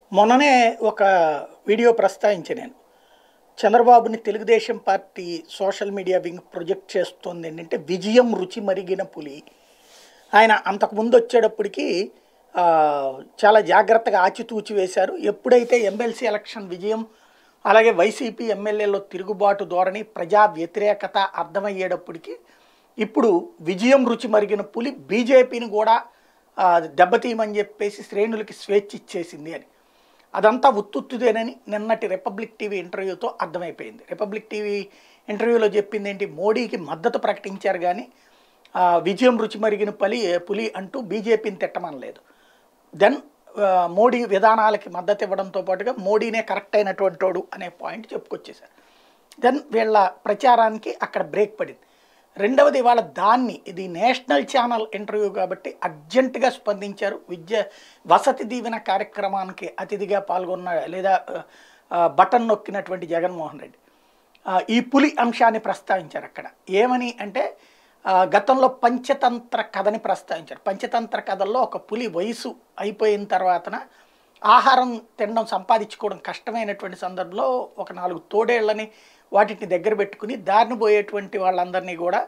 మొన్ననే ఒక వీడియో ప్రస్తావించి నేను చంద్రబాబుని Telugu Desam party social media wing project చేస్తోంది ఏంటంటే విజయం రుచి మరిగిన పులి ఆయన అంతకుముందు వచ్చేటప్పటికి ఆ, చాలా జాగ్రత్తగా ఆచితూచి వేశారు ఎప్పుడైతే ఎమ్మెల్సీ ఎలక్షన్ విజయం అలాగే వైసీపీ ఎమ్మెల్యేలో తిరుగుబాటు ధోరణి ప్రజా వ్యతిరేకత అర్థమయ్యేటప్పటికి ఇప్పుడు విజయం రుచి మరిగిన పులి బీజేపీని కూడా ఆ, దెబ్బతీయమని చెప్పేసి శ్రేణులకి స్వేచ్ఛ ఇచ్చేసింది అని అదంతా ఉత్తుత్తుదేనని నిన్నటి రిపబ్లిక్ టీవీ ఇంటర్వ్యూతో అర్థమైపోయింది రిపబ్లిక్ టీవీ ఇంటర్వ్యూలో చెప్పింది ఏంటి మోడీకి మద్దతు ప్రకటించారు కానీ ఆ, విజయం రుచి మరిగిన పలి పులి అంటూ బీజేపీని తిట్టమనలేదు దెన్ మోడీ విధానాలకి మద్దతు ఇవ్వడంతో పాటుగా మోడీనే కరెక్ట్ అయినటువంటి వాడు అనే పాయింట్ చెప్పుకొచ్చేశారు దెన్ వీళ్ళ ప్రచారానికి అక్కడ బ్రేక్ పడింది రెండవది వాళ్ళ దాన్ని ఇది నేషనల్ ఛానల్ ఇంటర్వ్యూ కాబట్టి అర్జెంటుగా స్పందించారు విద్య వసతి దీవెన కార్యక్రమానికి అతిథిగా పాల్గొన్న లేదా ఆ, బటన్ నొక్కినటువంటి జగన్మోహన్ రెడ్డి ఆ, ఈ పులి అంశాన్ని ప్రస్తావించారు అక్కడ ఏమని అంటే ఆ, గతంలో పంచతంత్ర కథని ప్రస్తావించారు పంచతంత్ర కథల్లో ఒక పులి వయసు అయిపోయిన తర్వాతన ఆహారం తినడం సంపాదించుకోవడం కష్టమైనటువంటి సందర్భంలో ఒక నాలుగు తోడేళ్లని వాటిని దగ్గర పెట్టుకుని దారిని పోయేటువంటి వాళ్ళందరినీ కూడా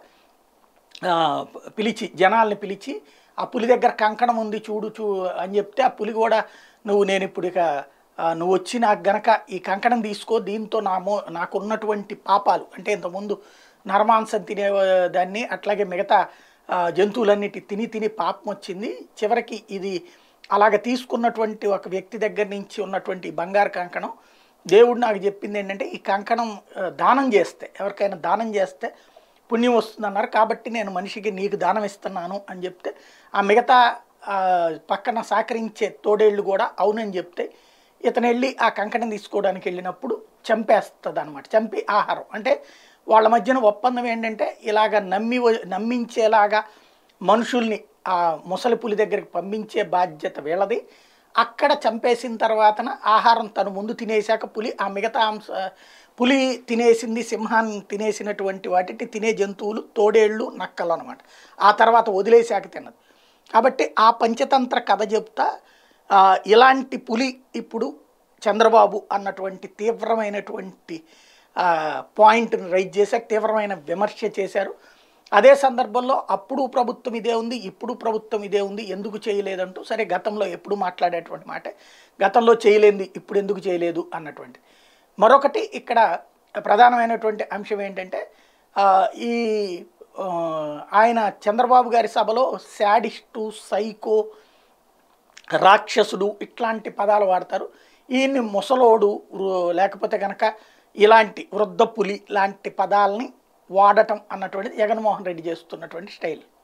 ఆ, పిలిచి జనాల్ని పిలిచి ఆ పులి దగ్గర కంకణం ఉంది చూడు చూ అని చెప్తే ఆ పులి కూడా నువ్వు నేను ఇప్పుడు ఇక ఆ, నువ్వు వచ్చి నాకు గనక ఈ కంకణం తీసుకో దీంతో నా మో నాకున్నటువంటి పాపాలు అంటే ఇంతకుముందు నరమాంసం తినే దాన్ని అట్లాగే మిగతా ఆ, జంతువులన్నిటి తిని తిని పాపం వచ్చింది చివరికి ఇది అలాగ తీసుకున్నటువంటి ఒక వ్యక్తి దగ్గర నుంచి ఉన్నటువంటి ఈ బంగారు కంకణం దేవుడు నాకు చెప్పింది ఏంటంటే ఈ కంకణం ఆ, దానం చేస్తే ఎవరికైనా దానం చేస్తే పుణ్యం వస్తుందన్నారు కాబట్టి నేను మనిషికి నీకు దానం ఇస్తున్నాను అని చెప్తే ఆ మిగతా ఆ, పక్కన సహకరించే తోడేళ్ళు కూడా అవునని చెప్తే ఇతను వెళ్ళి ఆ కంకణం తీసుకోవడానికి వెళ్ళినప్పుడు చంపేస్తుంది అనమాట చంపి ఆహారం అంటే వాళ్ళ మధ్యన ఒప్పందం ఏంటంటే ఇలాగ నమ్మి వ- నమ్మించేలాగా మనుషుల్ని ఆ ముసలి పులి దగ్గరికి పంపించే బాధ్యత వీళ్ళది అక్కడ చంపేసిన తర్వాతన ఆహారం తను ముందు తినేశాక పులి ఆ మిగతా అంశ పులి తినేసింది సింహాన్ని తినేసినటువంటి వాటిని తినే జంతువులు తోడేళ్ళు నక్కలు అనమాట ఆ తర్వాత వదిలేశాక తిన్నది కాబట్టి ఆ పంచతంత్ర కథ చెప్తా ఆ, ఇలాంటి పులి ఇప్పుడు చంద్రబాబు అన్నటువంటి తీవ్రమైనటువంటి ఆ, పాయింట్ని రైజ్ చేశారు తీవ్రమైన విమర్శ చేశారు అదే సందర్భంలో అప్పుడు ప్రభుత్వం ఇదే ఉంది ఇప్పుడు ప్రభుత్వం ఇదే ఉంది ఎందుకు చేయలేదంటూ సరే గతంలో ఎప్పుడు మాట్లాడేటువంటి మాట గతంలో చేయలేంది ఇప్పుడు ఎందుకు చేయలేదు అన్నటువంటి మరొకటి ఇక్కడ ప్రధానమైనటువంటి అంశం ఏంటంటే ఆ, ఈ ఆ, ఆయన చంద్రబాబు గారి సభలో శాడిస్టు సైకో రాక్షసుడు ఇట్లాంటి పదాలు వాడతారు ఈయన్ని ముసలోడు వృ- లేకపోతే కనుక ఇలాంటి వృద్ధ పులి లాంటి పదాలని వాడటం అన్నటువంటిది జగన్మోహన్ రెడ్డి చేస్తున్నటువంటి స్టైల్